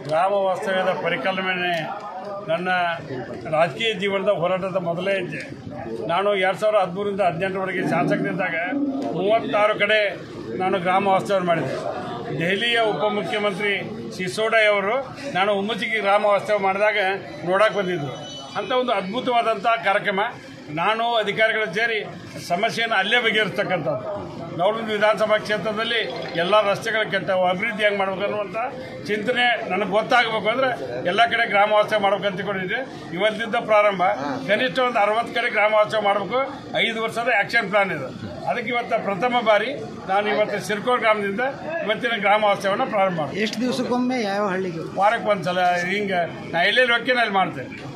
ಗ್ರಾಮ ವಾಸ್ತವ್ಯದ ಪರಿಕಲ್ಪನೆ ನನ್ನ ರಾಜಕೀಯ ಜೀವನದ ಹೋರಾಟದ ಮೊದಲೇ ಹೆಜ್ಜೆ ನಾನು ಎರಡು ಸಾವಿರದ ಹದಿಮೂರಿಂದ ಹದಿನೆಂಟರವರೆಗೆ ಶಾಸಕನಿದ್ದಾಗ ಮೂವತ್ತಾರು ಕಡೆ ನಾನು ಗ್ರಾಮ ವಾಸ್ತವ್ಯ ಮಾಡಿದೆ ದೆಹಲಿಯ ಉಪಮುಖ್ಯಮಂತ್ರಿ ಸಿಸೋಡಾಯ್ ಅವರು ನಾನು ಉಮ್ಮಚಿಗೆ ಗ್ರಾಮ ವಾಸ್ತವ್ಯ ಮಾಡಿದಾಗ ನೋಡಕ್ಕೆ ಬಂದಿದ್ದರು ಅಂಥ ಒಂದು ಅದ್ಭುತವಾದಂಥ ಕಾರ್ಯಕ್ರಮ ನಾನು ಅಧಿಕಾರಿಗಳು ಸೇರಿ ಸಮಸ್ಯೆಯನ್ನು ಅಲ್ಲೇ ಬಗೆಹರಿಸ್ತಕ್ಕಂಥದ್ದು ನವಲಗುಂದ ವಿಧಾನಸಭಾ ಕ್ಷೇತ್ರದಲ್ಲಿ ಎಲ್ಲ ರಸ್ತೆಗಳ ಕೆಟ್ಟವು ಅಭಿವೃದ್ಧಿ ಹೆಂಗೆ ಮಾಡ್ಬೇಕು ಅನ್ನುವಂಥ ಚಿಂತನೆ ನನಗೆ ಗೊತ್ತಾಗಬೇಕು ಅಂದರೆ ಎಲ್ಲ ಕಡೆ ಗ್ರಾಮ ವಾಸ್ತವ್ಯ ಮಾಡ್ಬೇಕು ಅಂತಿಕೊಂಡಿದ್ದೆ ಇವತ್ತಿಂದ ಪ್ರಾರಂಭ ಕನಿಷ್ಠ ಒಂದು ಅರವತ್ತು ಕಡೆ ಗ್ರಾಮ ವಾಸ್ತವ್ಯ ಮಾಡಬೇಕು ಐದು ವರ್ಷದ ಆ್ಯಕ್ಷನ್ ಪ್ಲಾನ್ ಇದೆ ಅದಕ್ಕೆ ಇವತ್ತು ಪ್ರಥಮ ಬಾರಿ ನಾನು ಇವತ್ತು ಸಿರ್ಕೋರ್ ಗ್ರಾಮದಿಂದ ಇವತ್ತಿನ ಗ್ರಾಮ ವಾಸ್ತವ್ಯವನ್ನು ಪ್ರಾರಂಭ ಮಾಡಿದೆ ಎಷ್ಟು ದಿವಸಕ್ಕೊಮ್ಮೆ ಯಾವ ಹಳ್ಳಿಗೆ ವಾರಕ್ಕೆ ಒಂದು ಸಲ ಹಿಂಗೆ ನಾ ಎಲ್ಲೆಲ್ಲಿ ಹೋಗ್ತೀನಿ ಅಲ್ಲಿ ಮಾಡ್ತೇನೆ